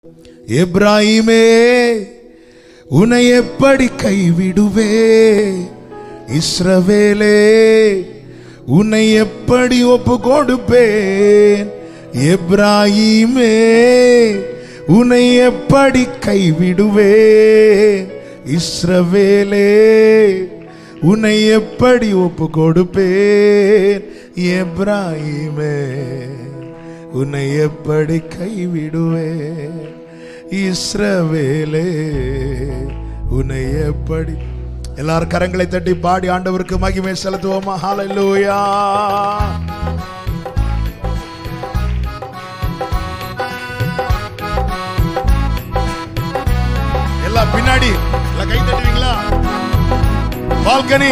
எப்ராஹிமே உன்னை எப்படி கைவிடுவே இஸ்ரவேலே உன்னை எப்படி ஒப்பு கொடுப்பேன் எப்ராஹிமே உன்னை எப்படி கைவிடுவேன் இஸ்ரவேலே உன்னை எப்படி ஒப்பு கொடுப்பேன் எப்ராஹிமே உன்னை எப்படி கைவிடுவேன் இஸ்ரவேலே உன்னை எப்படி எல்லாரும் கரங்களை தட்டி பாடி ஆண்டவருக்கு மகிமை செலுத்துவோமா ஹalleluya எல்லாம் பின்னாடி எல்லாம் கை தட்டுவீங்களா பால்கனி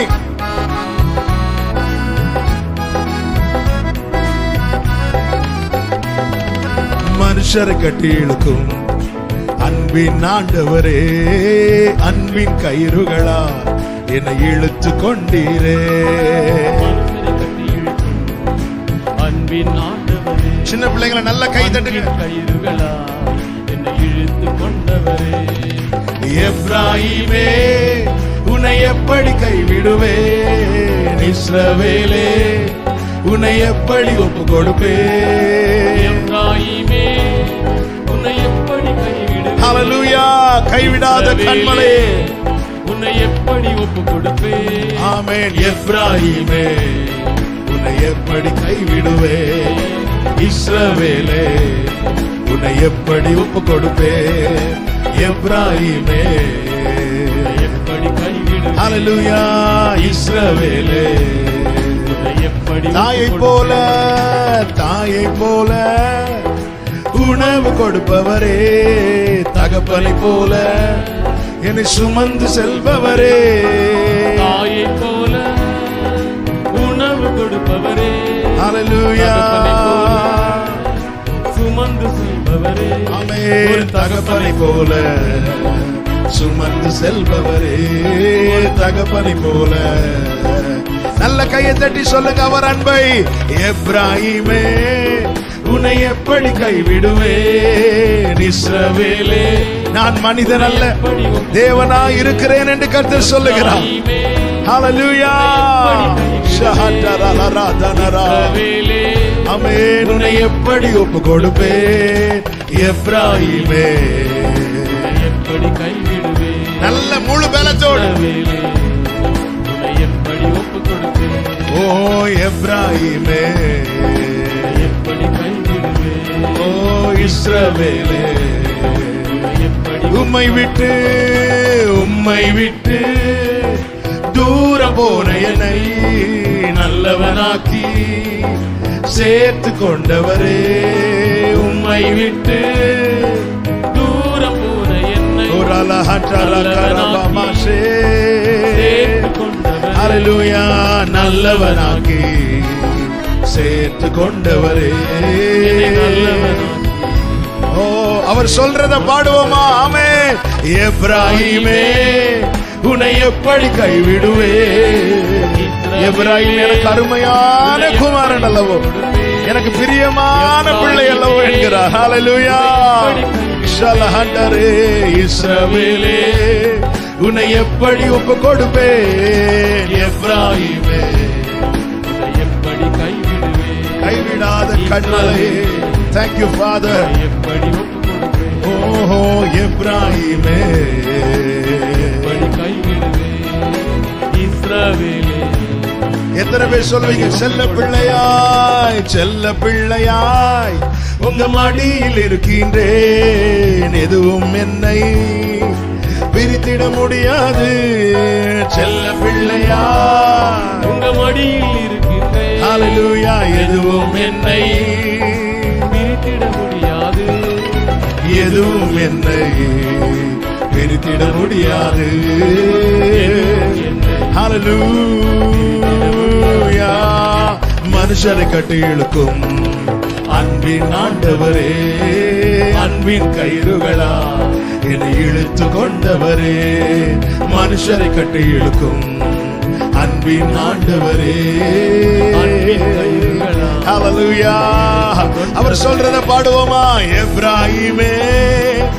மனுஷர் கட்டி இழுக்கும் அன்பின் ஆண்டவரே அன்பின் கயிறுகளா என்னை இழுத்து கொண்டீரே மனுஷரை கட்டி இழுக்கும் அன்பின் ஆண்டவரே சின்ன பிள்ளைங்களை நல்ல கை தட்டுங்க அன்பின் கயிறுகளா என்னை இழுத்து கொண்டவரே எப்ராஹிமே உன்னை எப்படி கைவிடுவேன் இஸ்ரவேலே உன்னை எப்படி ஒப்பு கொடுப்பேன் எப்ராஹிமே உன்னை எப்படி கைவிடுவேன் ஹalleluya கைவிடாத கண்மலே உன்னை எப்படி ஒப்பு கொடுப்பேன் ஆமென் எப்ராஹிமே உன்னை எப்படி கைவிடுவேன் இஸ்ரவேலே உன்னை எப்படி ஒப்பு கொடுப்பேன் எப்ராஹிமே எப்படி கைவிடுவேன் ஹalleluya இஸ்ரவேலே உன்னை எப்படி தாயை ஒப்பு போல தாயை போல உணவு கொடுப்பவரே தகப்பனை போல என்னை சுமந்து செல்பவரே தாயை போல உணவு கொடுப்பவரே ஹalleluya சுமந்து செல்பவரே ஆமென் தகப்பனை போல சுமந்து செல்பவரே தகப்பனை போல நல்ல கையை தட்டி சொல்லுங்க அவர் அன்பை எப்ராஹிமே உன்னை எப்படி கைவிடுவேன் இஸ்ரவேலே நான் மனிதன் அல்ல தேவனா இருக்கிறேன் என்று கர்த்தர் சொல்லுகிறார் ஹalleluya ஷஹதரலரதனரா வேலே அமேன் உன்னை எப்படி ஒப்பு கொடுப்பேன் எப்ராஹிமே எப்படி கைவிடுவே நல்ல முழு பலத்தோடு வேலே உன்னை எப்படி ஒப்பு கொடுப்பேன் ஓ எப்ராஹிமே எப்படி கைவிடுவே ஓ இஸ்ரவேலே எப்படி உம்மை விட்டு உம்மை விட்டு தூர போன என்னை நல்லவனாக்கி சேர்த்து கொண்டவரே உம்மை விட்டு தூரம் போன என்னை ஒரு அலஹற்றல கரபமாசே சேர்த்து கொண்டவர் ஹalleluya நல்லவனாக்கி சேர்த்து கொண்டவரே ஓ அவர் சொல்றத பாடுவோமா ஆமே எப்ராஹிமே உன்னை எப்படி கைவிடுவே எப்ராஹிம் எனக்கு அருமையான குமாரன் அல்லவோ எனக்கு பிரியமான பிள்ளை அல்லவோ என்கிறார் ஹalleluya ஷலஹண்டரே இஸ்ரவேலே உன்னை எப்படி ஒப்பு கொடுப்பேன் எப்ராஹிமே உன்னை எப்படி கைவிடுவே கைவிடாத கண்மலையே தேங்க்யூ ஃபாதர் எப்படி ஒப்பு கொடுப்பேன் ஓஹோ எப்ராஹிமே எப்படி கைவிடுவே இஸ்ரவேலே எத்தனை பேர் சொல்லுவீங்க செல்ல பிள்ளையாய் செல்ல பிள்ளையாய் உங்க மடியில் இருக்கின்றேன் எதுவும் என்னை பிரித்திட முடியாது செல்ல பிள்ளையாய் உங்க மடியில் இருக்கின்றேன் ஹalleluya எதுவும் என்னை பிரித்திட முடியாது எதுவும் என்னை பிரித்திட முடியாது ஹalleluya மனுஷரை கட்டி இழுக்கும் அன்பின் ஆண்டவரே அன்பின் கயிறுகளா என்னை இழுத்து கொண்டவரே மனுஷரை கட்டி இழுக்கும் அன்பின் ஆண்டவரே அன்பின் கயிறுகளா. ஹalleluya அவர் சொல்றத பாடுவோமா எப்ராஹிமே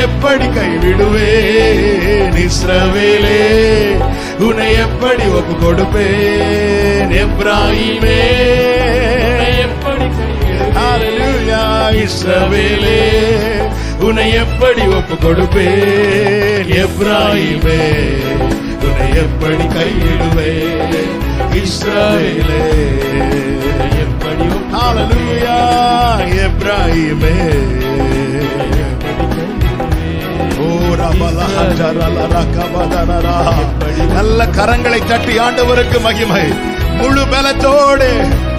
எப்படி கைவிடுவேன் இஸ்ரவேலே உன்னை எப்படி ஒப்பு கொடுப்பேன் எப்ராஹிமே எப்படி கைவிடுவேன்? ஹalleluya இஸ்ரவேலே உன்னை எப்படி ஒப்பு கொடுப்பேன் எப்ராஹிமே உன்னை எப்படி கைவிடுவேன் இஸ்ரவேலே எப்படி ஒப்பு- ஹalleluya எப்ராஹிமே ஓ ரபலா ஹஜரல ரகபதரரா. நல்ல கரங்களை தட்டி ஆண்டவருக்கு மகிமை முழு பலத்தோடு